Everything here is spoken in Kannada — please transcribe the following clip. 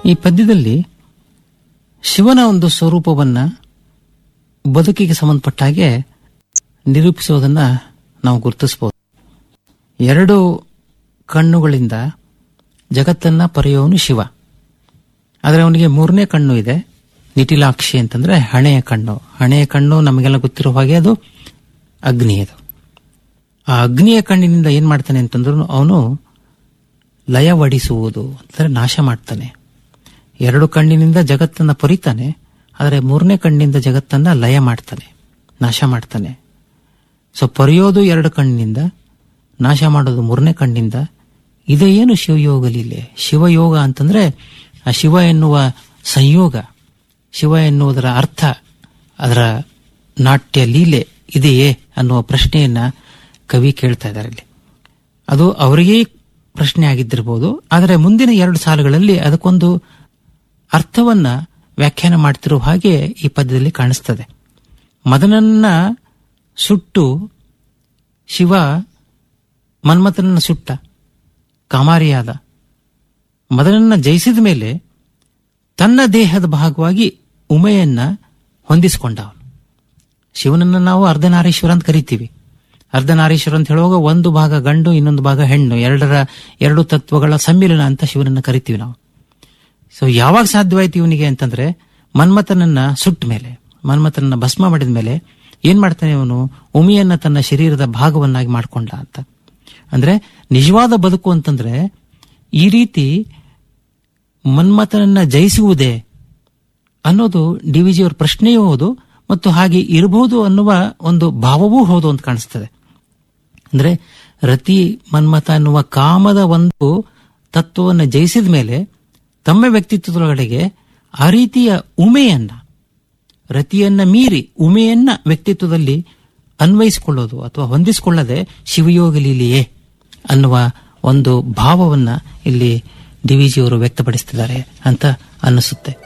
ಈ ಪದ್ಯದಲ್ಲಿ ಶಿವನ ಒಂದು ಸ್ವರೂಪವನ್ನ ಬದುಕಿಗೆ ಸಂಬಂಧಪಟ್ಟ ಹಾಗೆ ನಿರೂಪಿಸೋದನ್ನ ನಾವು ಗುರುತಿಸಬಹುದು ಎರಡು ಕಣ್ಣುಗಳಿಂದ ಜಗತ್ತನ್ನ ಪರೆಯೋನು ಶಿವ ಆದರೆ ಅವನಿಗೆ ಮೂರನೇ ಕಣ್ಣು ಇದೆ ನಿಟಿಲಾಕ್ಷಿ ಅಂತಂದ್ರೆ ಹಣೆಯ ಕಣ್ಣು ಹಣೆಯ ಕಣ್ಣು ನಮಗೆಲ್ಲ ಗೊತ್ತಿರೋ ಹಾಗೆ ಅದು ಅಗ್ನಿ ಅದು ಆ ಅಗ್ನಿಯ ಕಣ್ಣಿನಿಂದ ಏನ್ ಮಾಡ್ತಾನೆ ಅಂತಂದ್ರು ಅವನು ಲಯವಡಿಸುವುದು ಅಂದರೆ ನಾಶ ಮಾಡ್ತಾನೆ ಎರಡು ಕಣ್ಣಿನಿಂದ ಜಗತ್ತನ್ನ ಪೊರಿತಾನೆ ಆದರೆ ಮೂರನೇ ಕಣ್ಣಿನಿಂದ ಜಗತ್ತನ್ನ ಲಯ ಮಾಡ್ತಾನೆ ನಾಶ ಮಾಡ್ತಾನೆ ಸೊ ಪೊರೆಯೋದು ಎರಡು ಕಣ್ಣಿನಿಂದ ನಾಶ ಮಾಡೋದು ಮೂರನೇ ಕಣ್ಣಿಂದ ಇದೇ ಏನು ಶಿವಯೋಗ ಲೀಲೆ ಶಿವಯೋಗ ಅಂತಂದ್ರೆ ಆ ಶಿವ ಎನ್ನುವ ಸಂಯೋಗ ಶಿವ ಎನ್ನುವುದರ ಅರ್ಥ ಅದರ ನಾಟ್ಯ ಲೀಲೆ ಇದೆಯೇ ಅನ್ನುವ ಪ್ರಶ್ನೆಯನ್ನ ಕವಿ ಕೇಳ್ತಾ ಇದ್ದಾರೆ ಇಲ್ಲಿ ಅದು ಅವರಿಗೇ ಪ್ರಶ್ನೆ ಆಗಿದ್ದಿರಬಹುದು ಆದರೆ ಮುಂದಿನ ಎರಡು ಸಾಲುಗಳಲ್ಲಿ ಅದಕ್ಕೊಂದು ಅರ್ಥವನ್ನ ವ್ಯಾಖ್ಯಾನ ಮಾಡ್ತಿರುವ ಹಾಗೆ ಈ ಪದ್ಯದಲ್ಲಿ ಕಾಣಿಸ್ತದೆ ಮದನನ್ನ ಸುಟ್ಟು ಶಿವ ಮನ್ಮಥನನ್ನ ಸುಟ್ಟ ಕಾಮಾರಿಯಾದ ಮದನನ್ನ ಜಯಿಸಿದ ಮೇಲೆ ತನ್ನ ದೇಹದ ಭಾಗವಾಗಿ ಉಮೆಯನ್ನ ಹೊಂದಿಸಿಕೊಂಡ ಅವನು ಶಿವನನ್ನ ನಾವು ಅರ್ಧನಾರೀಶ್ವರ ಅಂತ ಕರಿತೀವಿ ಅರ್ಧನಾರೀಶ್ವರ ಅಂತ ಹೇಳುವಾಗ ಒಂದು ಭಾಗ ಗಂಡು ಇನ್ನೊಂದು ಭಾಗ ಹೆಣ್ಣು ಎರಡರ ಎರಡು ತತ್ವಗಳ ಸಮ್ಮಿಲನ ಅಂತ ಶಿವನನ್ನ ಕರಿತೀವಿ ನಾವು ಸೊ ಯಾವಾಗ ಸಾಧ್ಯವಾಯ್ತು ಇವನಿಗೆ ಅಂತಂದ್ರೆ ಮನ್ಮಥನನ್ನ ಸುಟ್ಟ ಮೇಲೆ ಮನ್ಮಥನನ್ನ ಭಸ್ಮ ಮಾಡಿದ ಮೇಲೆ ಏನ್ ಮಾಡ್ತಾನೆ ಅವನು ಉಮಿಯನ್ನ ತನ್ನ ಶರೀರದ ಭಾಗವನ್ನಾಗಿ ಮಾಡ್ಕೊಂಡ ಅಂತ ಅಂದ್ರೆ ನಿಜವಾದ ಬದುಕು ಅಂತಂದ್ರೆ ಈ ರೀತಿ ಮನ್ಮಥನನ್ನ ಜಯಿಸುವುದೇ ಅನ್ನೋದು ಡಿ ವಿ ಜಿಯವರ ಪ್ರಶ್ನೆಯೂ ಹೌದು ಮತ್ತು ಹಾಗೆ ಇರಬಹುದು ಅನ್ನುವ ಒಂದು ಭಾವವೂ ಹೌದು ಅಂತ ಕಾಣಿಸ್ತದೆ ಅಂದ್ರೆ ರತಿ ಮನ್ಮಥ ಅನ್ನುವ ಕಾಮದ ಒಂದು ತತ್ವವನ್ನು ಜಯಿಸಿದ ಮೇಲೆ ತಮ್ಮ ವ್ಯಕ್ತಿತ್ವದೊಳಗಡೆಗೆ ಆ ರೀತಿಯ ಉಮೆಯನ್ನ ರತಿಯನ್ನ ಮೀರಿ ಉಮೆಯನ್ನ ವ್ಯಕ್ತಿತ್ವದಲ್ಲಿ ಅನ್ವಯಿಸಿಕೊಳ್ಳೋದು ಅಥವಾ ಹೊಂದಿಸಿಕೊಳ್ಳದೆ ಶಿವಯೋಗ ಲೀಲೆಯೇ ಅನ್ನುವ ಒಂದು ಭಾವವನ್ನ ಇಲ್ಲಿ ಡಿ ವಿ ಜಿಯವರು ವ್ಯಕ್ತಪಡಿಸ್ತಿದ್ದಾರೆ ಅಂತ ಅನ್ನಿಸುತ್ತೆ